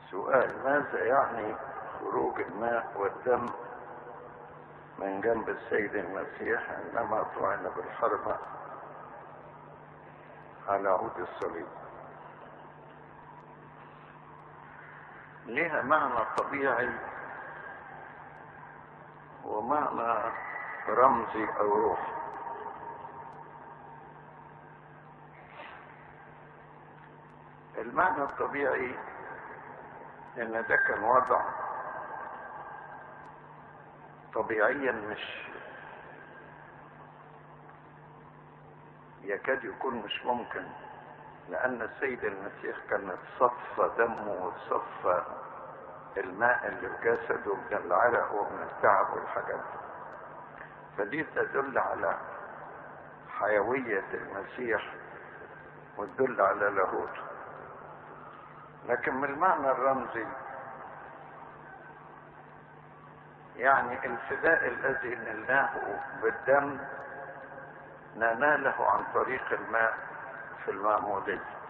سؤال ماذا يعني خروج الماء والدم من جنب السيد المسيح عندما طعن بالحربة على عود الصليب لها معنى طبيعي ومعنى رمزي او روحي المعنى الطبيعي ان ده كان وضع طبيعيا مش يكاد يكون مش ممكن لان السيد المسيح كان صفى دمه وصفى الماء اللي في جسده من العرق ومن التعب والحاجات دي فدي تدل على حيوية المسيح وتدل على لاهوته لكن من المعنى الرمزي يعني الفداء الذي نلناه بالدم نناله عن طريق الماء في المعمودية